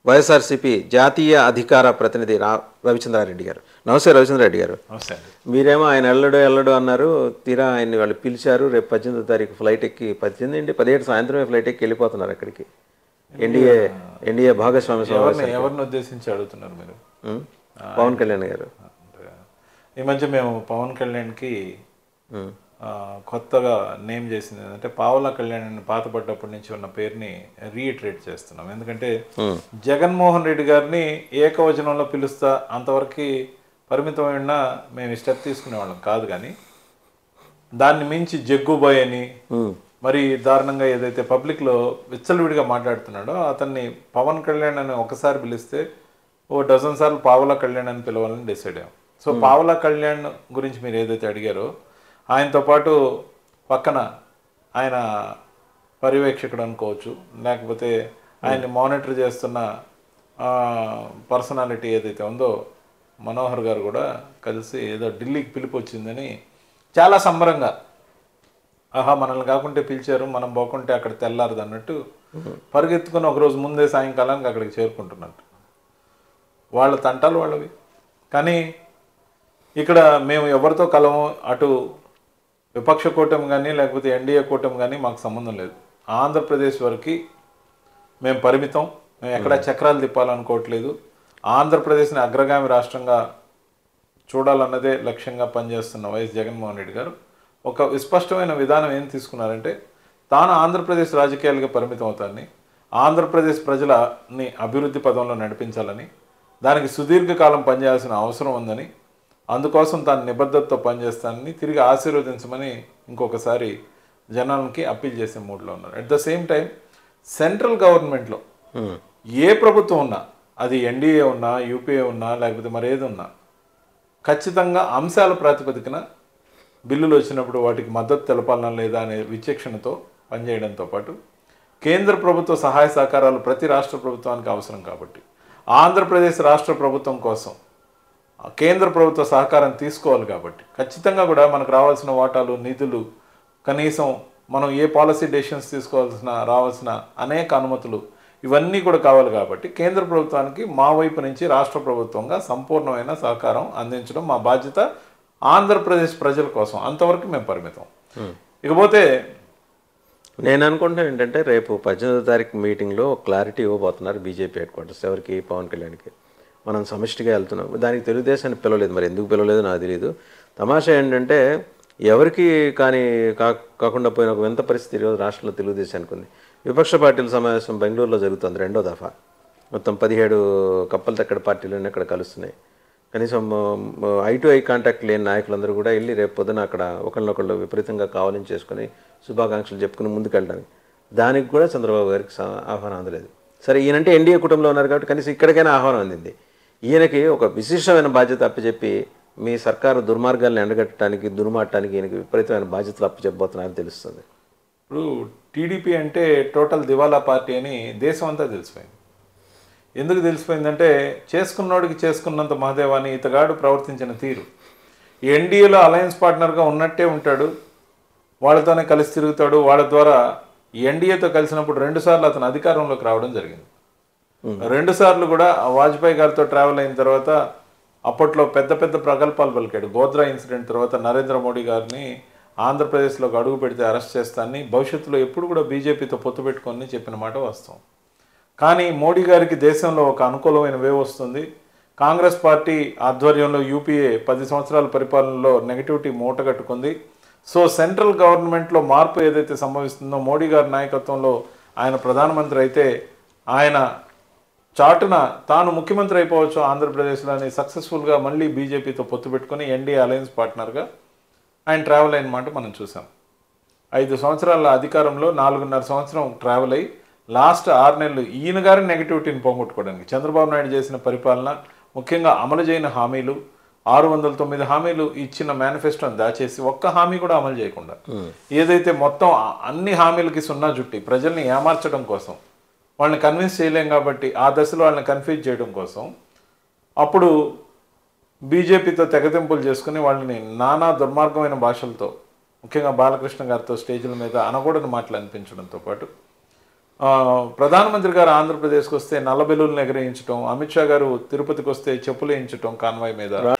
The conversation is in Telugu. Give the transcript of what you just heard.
వైఎస్ఆర్సీపీ జాతీయ అధికార ప్రతినిధి రా రవిచంద్రారెడ్డి గారు నమస్తే రవిచంద్రారెడ్డి గారు నమస్తే అండి మీరేమో ఆయన ఎల్లడు ఎల్లడు అన్నారు తీరా ఆయన్ని వాళ్ళు పిలిచారు రేపు పద్దెనిమిదో తారీఖు ఫ్లైట్ ఎక్కి పద్దెనిమిది అండి పదిహేడు సాయంత్రమే ఫ్లైట్ ఎక్కి వెళ్ళిపోతున్నారు అక్కడికి ఎన్డీఏ ఎన్డీఏ భాగస్వామి ఎవరిని సమావేశం ఎవరిని ఉద్దేశించి అడుగుతున్నారు మీరు ఉం? పవన్ కళ్యాణ్ గారు ఈ మధ్య మేము పవన్ కళ్యాణ్కి ఉం. ఆ, కొత్తగా నేమ్ చేసింది ఏంటంటే పావలా కళ్యాణ్ అని పాతపడ్డప్పటి నుంచి ఉన్న పేరుని రీఇటరేట్ చేస్తున్నాం ఎందుకంటే జగన్మోహన్ రెడ్డి గారిని ఏకవచనంలో పిలుస్తా అంతవరకు పరిమితమై ఉన్నా మేము ఈ స్టెప్ తీసుకునేవాళ్ళం కాదు కానీ దాన్ని మించి జగ్గుబాయ్ అని ఉం. మరి దారుణంగా ఏదైతే పబ్లిక్లో విచ్చలవిడిగా మాట్లాడుతున్నాడో అతన్ని పవన్ కళ్యాణ్ అని ఒకసారి పిలిస్తే ఓ డజన్ సార్లు పావలా కళ్యాణ్ అని పిలవాలని డిసైడ్ అయ్యాం సో పావలా కళ్యాణ్ గురించి మీరు ఏదైతే అడిగారో ఆయనతో పాటు పక్కన ఆయన పర్యవేక్షకుడు అనుకోవచ్చు లేకపోతే ఆయన్ని మానిటర్ చేస్తున్న పర్సనాలిటీ ఏదైతే ఉందో మనోహర్ గారు కూడా కలిసి ఏదో ఢిల్లీకి పిలుపు వచ్చిందని చాలా సంబరంగా ఆహా మనల్ని కాకుంటే పిలిచారు మనం పోకుంటే అక్కడ తెల్లారదు అన్నట్టు పరిగెత్తుకుని ఒకరోజు ముందే సాయంకాలానికి అక్కడికి చేరుకుంటున్నట్టు వాళ్ళ తంటాలు వాళ్ళవి కానీ ఇక్కడ మేము ఎవరితో కలము అటు విపక్ష కూటమి కానీ లేకపోతే ఎన్డీఏ కూటమి కానీ మాకు సంబంధం లేదు ఆంధ్రప్రదేశ్ వరకు మేము పరిమితం మేము ఎక్కడ చక్రాలు తిప్పాలనుకోవట్లేదు ఆంధ్రప్రదేశ్ని అగ్రగామి రాష్ట్రంగా చూడాలన్నదే లక్ష్యంగా పనిచేస్తున్న వైఎస్ జగన్మోహన్ రెడ్డి గారు ఒక విస్పష్టమైన విధానం ఏం తీసుకున్నారంటే తాను ఆంధ్రప్రదేశ్ రాజకీయాలుగా పరిమితం అవుతానని ఆంధ్రప్రదేశ్ ప్రజలని అభివృద్ధి పదంలో నడిపించాలని దానికి సుదీర్ఘకాలం పనిచేయాల్సిన అవసరం ఉందని అందుకోసం తాను నిబద్ధతతో పనిచేస్తానని తిరిగి ఆశీర్వదించమని ఇంకొకసారి జనాలకి అప్పీల్ చేసే మూడ్లో ఉన్నారు at the same time central గవర్నమెంట్లో ఉం. ఏ ప్రభుత్వం ఉన్నా అది ఎన్డీఏ ఉన్నా యూపీఏ ఉన్నా లేకపోతే మరేది ఉన్నా ఖచ్చితంగా అంశాల ప్రాతిపదికన బిల్లులు వచ్చినప్పుడు వాటికి మద్దతు తెలపాలనా లేదా అనే విచక్షణతో పనిచేయడంతో పాటు కేంద్ర ప్రభుత్వ సహాయ సహకారాలు ప్రతి రాష్ట్ర ప్రభుత్వానికి అవసరం కాబట్టి ఆంధ్రప్రదేశ్ రాష్ట్ర ప్రభుత్వం కోసం ఆ కేంద్ర ప్రభుత్వ సహకారం తీసుకోవాలి కాబట్టి ఖచ్చితంగా కూడా మనకు రావాల్సిన వాటాలు నిధులు కనీసం మనం ఏ పాలసీ డెసిషన్స్ తీసుకోవాల్సిన రావాల్సిన అనేక అనుమతులు ఇవన్నీ కూడా కావాలి కాబట్టి కేంద్ర ప్రభుత్వానికి మా వైపు నుంచి రాష్ట్ర ప్రభుత్వంగా సంపూర్ణమైన సహకారం అందించడం మా బాధ్యత ఆంధ్రప్రదేశ్ ప్రజల కోసం అంతవరకు మేము పరిమితం ఇకపోతే నేను అనుకుంటున్నాను ఏంటంటే రేపు పద్దెనిమిదో తారీఖు మీటింగ్లో క్లారిటీ ఇవ్వబోతున్నారు బీజేపీ హెడ్ క్వార్టర్స్ ఎవరికి పవన్ కళ్యాణ్కి మనం సమిష్టిగా వెళ్తున్నాం దానికి తెలుగుదేశాన్ని పిలవలేదు మరి ఎందుకు పిలవలేదు నాకు తెలియదు తమాషా ఏంటంటే ఎవరికి కానీ కా కాకుండా పోయిన ఒక వింత పరిస్థితి ఈరోజు రాష్ట్రంలో తెలుగుదేశానికి ఉంది విపక్ష పార్టీల సమావేశం బెంగళూరులో జరుగుతుంది రెండో దఫా మొత్తం పదిహేడు కప్పలు తక్కడ పార్టీలు ఇక్కడ కలుస్తున్నాయి కనీసం ఐ టు ఐ కాంటాక్ట్ లేని నాయకులందరూ కూడా వెళ్ళి రేపు పొద్దున అక్కడ ఒకళ్ళనొకళ్ళు విపరీతంగా కావాలని చేసుకొని శుభాకాంక్షలు చెప్పుకుని ముందుకెళ్ళడానికి దానికి కూడా చంద్రబాబు గారికి స- ఆహ్వానం అందలేదు సరే ఈయనంటే ఎన్డీఏ కుటుంబంలో ఉన్నారు కాబట్టి కనీసం ఇక్కడికైనా ఆహ్వానం అందింది ఈయనకి ఒక విశిష్టమైన బాధ్యత అప్పచెప్పి మీ సర్కారు దుర్మార్గాలను ఎండగట్టడానికి దుర్మాటానికి ఈయనకి విపరీతమైన బాధ్యతలు అప్పచెప్పబోతున్నారని తెలుస్తుంది ఇప్పుడు టీడీపీ అంటే టోటల్ దివాలా పార్టీ అని దేశం అంతా తెలిసిపోయింది ఎందుకు తెలిసిపోయిందంటే చేసుకున్నోడికి చేసుకున్నంత మహదేవాని ఇతగాడు ప్రవర్తించిన తీరు ఎన్డీఏలో అలయన్స్ పార్ట్నర్గా ఉన్నట్టే ఉంటాడు వాళ్ళతోనే కలిసి తిరుగుతాడు వాళ్ళ ద్వారా ఎన్డీఏతో కలిసినప్పుడు రెండు సార్లు అతను అధికారంలోకి రావడం జరిగింది రెండు సార్లు కూడా ఆ వాజ్పేయి గారితో ట్రావెల్ అయిన తర్వాత అప్పట్లో పెద్ద పెద్ద ప్రగల్భాలు పలికాడు గోద్రా ఇన్సిడెంట్ తర్వాత నరేంద్ర మోడీ గారిని ఆంధ్రప్రదేశ్లోకి అడుగు పెడితే అరెస్ట్ చేస్తానని భవిష్యత్తులో ఎప్పుడు కూడా బీజేపీతో పొత్తు పెట్టుకొని చెప్పిన మాట వాస్తవం కానీ మోడీ గారికి దేశంలో ఒక అనుకూలమైన వేవ్ వస్తుంది కాంగ్రెస్ పార్టీ ఆధ్వర్యంలో యూపీఏ పది సంవత్సరాల పరిపాలనలో నెగటివిటీ మూటగట్టుకుంది సో సెంట్రల్ గవర్నమెంట్లో మార్పు ఏదైతే సంభవిస్తుందో మోడీ గారి నాయకత్వంలో ఆయన ప్రధానమంత్రి అయితే ఆయన చాటున తాను ముఖ్యమంత్రి అయిపోవచ్చు ఆంధ్రప్రదేశ్లోని సక్సెస్ఫుల్గా మళ్ళీ బీజేపీతో పొత్తు పెట్టుకొని ఎన్డీఏ అలయన్స్ పార్ట్నర్గా ఆయన ట్రావెల్ అయిన మాట మనం చూసాం ఐదు సంవత్సరాల అధికారంలో నాలుగున్నర సంవత్సరం ట్రావెల్ అయ్యి లాస్ట్ ఆరు నెలలు ఈయన గారి నెగిటివిటీని పోగొట్టుకోవడానికి చంద్రబాబు నాయుడు చేసిన పరిపాలన ముఖ్యంగా అమలు చేయని హామీలు ఆరు వందల తొమ్మిది హామీలు ఇచ్చిన మేనిఫెస్టోని దాచేసి ఒక్క హామీ కూడా అమలు చేయకుండా ఏదైతే మొత్తం ఆ- అన్ని హామీలకి సున్నా జుట్టి ప్రజల్ని ఏమార్చడం కోసం వాళ్ళని కన్విన్స్ చేయలేం కాబట్టి ఆ దశలో వాళ్ళని కన్ఫ్యూజ్ చేయడం కోసం అప్పుడు బీజేపీతో తెగతింపులు చేసుకుని వాళ్ళని నానా దుర్మార్గమైన భాషలతో ముఖ్యంగా బాలకృష్ణ గారితో స్టేజ్ల మీద అనకూడని మాటలు అనిపించడంతో పాటు ఆ, ప్రధానమంత్రి గారు ఆంధ్రప్రదేశ్కి వస్తే నల్ల బెలూన్లు ఎగరేయించడం అమిత్ షా గారు తిరుపతికి వస్తే చెప్పులు వేయించడం కాన్వాయ్ మీద